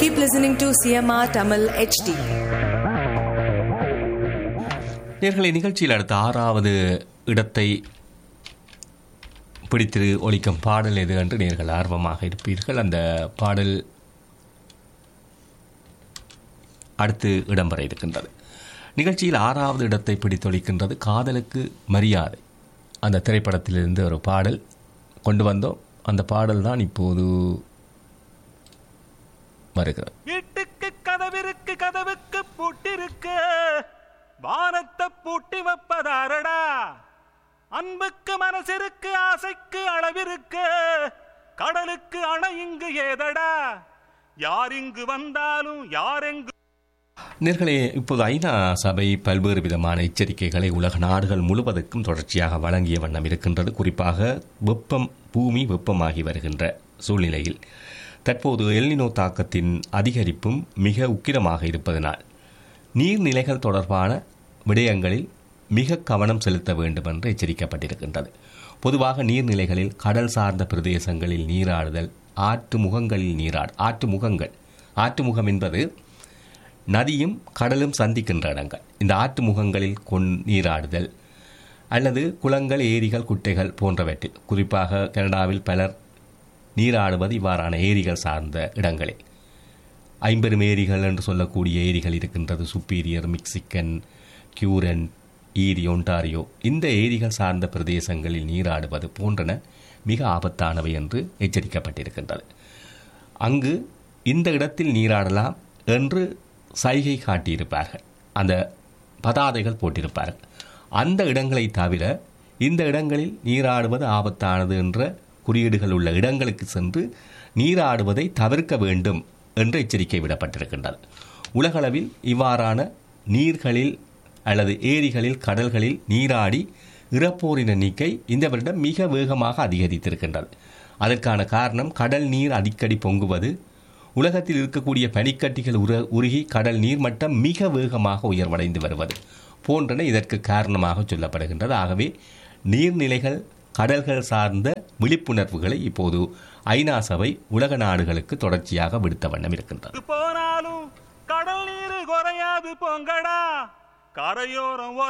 Keep listening to CMR Tamil HD. நேர்களை நிகழ்ச்சியில் அடுத்த ஆறாவது இடத்தை பிடித்து ஒலிக்கும் பாடல் எது என்று நேர்கள் ஆர்வமாக இருப்பீர்கள் அந்த பாடல் அடுத்து இடம்பெற இருக்கின்றது நிகழ்ச்சியில் ஆறாவது இடத்தை பிடித்தொழிக்கின்றது காதலுக்கு மரியாதை அந்த திரைப்படத்திலிருந்து ஒரு பாடல் கொண்டு வந்தோம் அந்த பாடல் தான் இப்போது வருகிறது வீட்டுக்கு கதவிருக்கு கதவுக்கு பூட்டிருக்கு வானத்தை பூட்டி வைப்பதாரடா அன்புக்கு மனசிற்கு ஆசைக்கு அளவிருக்கு கடலுக்கு அணை இங்கு ஏதடா யார் இங்கு வந்தாலும் யாரெங்கு நேர்களே இப்போது ஐநா சபை பல்வேறு விதமான எச்சரிக்கைகளை உலக நாடுகள் முழுவதற்கும் தொடர்ச்சியாக வழங்கிய வண்ணம் இருக்கின்றது குறிப்பாக வெப்பம் பூமி வெப்பமாகி வருகின்ற சூழ்நிலையில் தற்போது எல்னினோ தாக்கத்தின் அதிகரிப்பும் மிக உக்கிரமாக இருப்பதனால் நீர்நிலைகள் தொடர்பான விடயங்களில் மிக கவனம் செலுத்த வேண்டும் என்று எச்சரிக்கப்பட்டிருக்கின்றது பொதுவாக நீர்நிலைகளில் கடல் சார்ந்த பிரதேசங்களில் நீராடுதல் ஆற்று முகங்களில் நீராடு ஆற்று முகங்கள் ஆற்று முகம் என்பது நதியும் கடலும் சந்திக்கின்ற இடங்கள் இந்த ஆற்று முகங்களில் கொண் நீராடுதல் அல்லது குளங்கள் ஏரிகள் குட்டைகள் போன்றவற்றில் குறிப்பாக கனடாவில் பலர் நீராடுவது இவ்வாறான ஏரிகள் சார்ந்த இடங்களில் ஐம்பெரும் ஏரிகள் என்று சொல்லக்கூடிய ஏரிகள் இருக்கின்றது Superior Michigan Huron Erie Ontario இந்த ஏரிகள் சார்ந்த பிரதேசங்களில் நீராடுவது போன்றன மிக ஆபத்தானவை என்று எச்சரிக்கப்பட்டிருக்கின்றது அங்கு இந்த இடத்தில் நீராடலாம் என்று சைகை காட்டியிருப்பார்கள் அந்த பதாதைகள் போட்டிருப்பார்கள் அந்த இடங்களை தவிர இந்த இடங்களில் நீராடுவது ஆபத்தானது என்ற குறியீடுகள் உள்ள இடங்களுக்கு சென்று நீராடுவதை தவிர்க்க வேண்டும் என்று எச்சரிக்கை விடப்பட்டிருக்கின்றது உலகளவில் இவ்வாறான நீர்களில் அல்லது ஏரிகளில் கடல்களில் நீராடி இறப்போரின் எண்ணிக்கை இந்த வருடம் மிக வேகமாக அதிகரித்திருக்கின்றது அதற்கான காரணம் கடல் நீர் அடிக்கடி பொங்குவது உலகத்தில் இருக்கக்கூடிய பனிக்கட்டிகள் உர உருகி கடல் நீர்மட்டம் மிக வேகமாக உயர்வடைந்து வருவது போன்றன இதற்கு காரணமாக சொல்லப்படுகின்றது ஆகவே நீர்நிலைகள் கடல்கள் சார்ந்த விழிப்புணர்வுகளை இப்போது ஐநா சபை உலக நாடுகளுக்கு தொடர்ச்சியாக விடுத்த வண்ணம் இருக்கின்றது போனாலும் கடல் நீர் குறையாது போங்கடா கரையோரம்